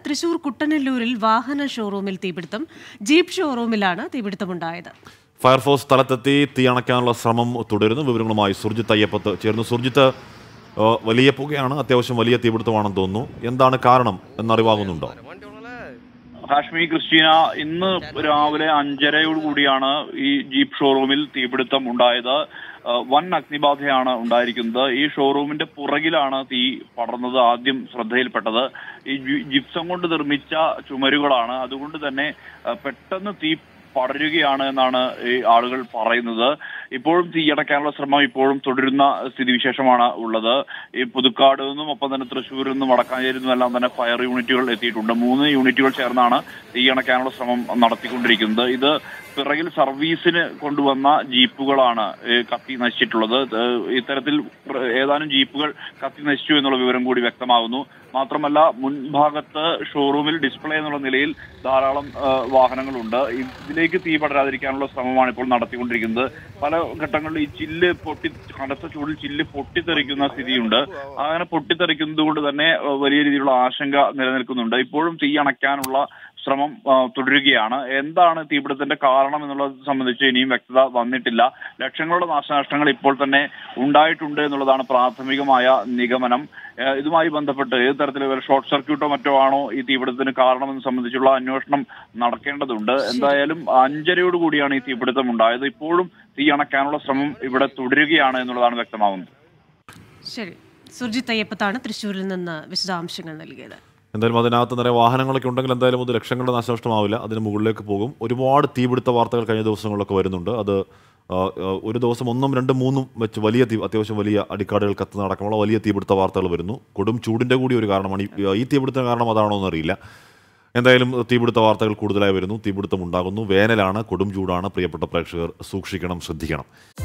തൃശൂർ കുട്ടനെല്ലൂരിൽ വാഹന ഷോറൂമിൽ തീപിടുത്തം ജീപ്പ് ഷോറൂമിലാണ് തീപിടുത്തമുണ്ടായത് ഫയർഫോഴ്സ് സ്ഥലത്തെത്തി തീ അണയ്ക്കാനുള്ള ശ്രമം തുടരുന്നു വിവരങ്ങളുമായി സുർജിത്ത് അയ്യപ്പത്ത് ചേർന്നു സുർജിത്ത് ആ, വലിയ പുകയാണ് അത്യാവശ്യം വലിയ തീപിടുത്തമാണെന്ന് തോന്നുന്നു എന്താണ് കാരണം എന്നറിവാകുന്നുണ്ടോ ഹാഷ്മി ക്രിസ്റ്റീന ഇന്ന് രാവിലെ അഞ്ചരയോട് കൂടിയാണ് ഈ ജീപ്പ് ഷോറൂമിൽ തീപിടുത്തം ഉണ്ടായത് ആ, വൻ അഗ്നിബാധയാണ് ഉണ്ടായിരിക്കുന്നത് ഈ ഷോറൂമിന്റെ പുറകിലാണ് തീ പടർന്നത് ആദ്യം ശ്രദ്ധയിൽപ്പെട്ടത് ഈ ജി- ജിപ്സം കൊണ്ട് നിർമ്മിച്ച ചുമരുകളാണ് അതുകൊണ്ട് തന്നെ ആ, പെട്ടെന്ന് തീ പടരുകയാണ് എന്നാണ് ഈ ആളുകൾ പറയുന്നത് ഇപ്പോഴും തീയടക്കാനുള്ള ശ്രമം ഇപ്പോഴും തുടരുന്ന സ്ഥിതിവിശേഷമാണ് ഉള്ളത് ഈ പുതുക്കാട് നിന്നും ഒപ്പം തന്നെ തൃശ്ശൂരിൽ നിന്നും വടക്കാഞ്ചേരിയിൽ നിന്നും എല്ലാം തന്നെ ഫയർ യൂണിറ്റുകൾ എത്തിയിട്ടുണ്ട് മൂന്ന് യൂണിറ്റുകൾ ചേർന്നാണ് തീയണക്കാനുള്ള ശ്രമം നടത്തിക്കൊണ്ടിരിക്കുന്നത് ഇത് പിറകിൽ സർവീസിന് കൊണ്ടുവന്ന ജീപ്പുകളാണ് ഏ, കത്തി നശിച്ചിട്ടുള്ളത് ഏ, ഇത്തരത്തിൽ പ്ര- ഏതാനും ജീപ്പുകൾ കത്തി നശിച്ചു എന്നുള്ള വിവരം കൂടി വ്യക്തമാകുന്നു മാത്രമല്ല മുൻഭാഗത്ത് ഷോറൂമിൽ ഡിസ്പ്ലേ എന്നുള്ള നിലയിൽ ധാരാളം ആ, വാഹനങ്ങളുണ്ട് ഇതിലേക്ക് തീ പടരാതിരിക്കാനുള്ള ശ്രമമാണ് ഇപ്പോൾ നടത്തിക്കൊണ്ടിരിക്കുന്നത് പല ഘട്ടങ്ങളിൽ ഈ ചില്ല് പൊട്ടി കനത്ത ചൂടിൽ ചില്ല് പൊട്ടിത്തെറിക്കുന്ന സ്ഥിതിയുണ്ട് അങ്ങനെ പൊട്ടിത്തെറിക്കുന്നത് കൊണ്ട് തന്നെ ആ, വലിയ രീതിയിലുള്ള ആശങ്ക നിലനിൽക്കുന്നുണ്ട് ഇപ്പോഴും തീ അണയ്ക്കാനുള്ള ശ്രമം ആ, തുടരുകയാണ് എന്താണ് തീപിടുത്തത്തിന്റെ കാരണം എന്നുള്ളത് സംബന്ധിച്ച് ഇനിയും വ്യക്തത വന്നിട്ടില്ല ലക്ഷങ്ങളുടെ നാശനഷ്ടങ്ങൾ ഇപ്പോൾ തന്നെ ഉണ്ടായിട്ടുണ്ട് എന്നുള്ളതാണ് പ്രാഥമികമായ നിഗമനം ഏ, ഇതുമായി ബന്ധപ്പെട്ട് ഏത് തരത്തിലുള്ള ഷോർട്ട് സർക്യൂട്ടോ മറ്റോ ആണോ ഈ തീപിടുത്തത്തിന് കാരണമെന്ന് സംബന്ധിച്ചുള്ള അന്വേഷണം നടക്കേണ്ടതുണ്ട് എന്തായാലും അഞ്ചരയോട് കൂടിയാണ് ഈ തീപിടുത്തം ഉണ്ടായത് ഇപ്പോഴും തീ അണയ്ക്കാനുള്ള ശ്രമം ഇവിടെ തുടരുകയാണ് എന്നുള്ളതാണ് വ്യക്തമാകുന്നത് ശരി സുർജിത്ത് അയ്യപ്പത്താണ് തൃശൂരിൽ നിന്ന് വിശദാംശങ്ങൾ നൽകിയത് എന്തായാലും അതിനകത്ത് നിറയെ വാഹനങ്ങളൊക്കെ ഉണ്ടെങ്കിൽ എന്തായാലും അത് ലക്ഷങ്ങളുടെ നാശനഷ്ടമാവില്ല അതിന് മുകളിലേക്ക് പോകും ഒരുപാട് തീപിടുത്ത വാർത്തകൾ കഴിഞ്ഞ ദിവസങ്ങളിലൊക്കെ വരുന്നുണ്ട് അത് ആ, ആ, ഒരു ദിവസം ഒന്നും രണ്ടും മൂന്നും വെച്ച് വലിയ തീ അത്യാവശ്യം വലിയ അടിക്കാടുകൾ കത്തുന്ന അടക്കമുള്ള വലിയ തീപിടുത്ത വാർത്തകൾ വരുന്നു കൊടും ചൂടിൻ്റെ കൂടി ഒരു കാരണമാണ് ഈ- ഈ തീപിടുത്തം കാരണം അതാണോ എന്നറിയില്ല എന്തായാലും തീപിടുത്ത വാർത്തകൾ കൂടുതലായി വരുന്നു തീപിടുത്തം ഉണ്ടാകുന്നു വേനലാണ് കൊടും ചൂടാണ് പ്രിയപ്പെട്ട പ്രേക്ഷകർ സൂക്ഷിക്കണം ശ്രദ്ധിക്കണം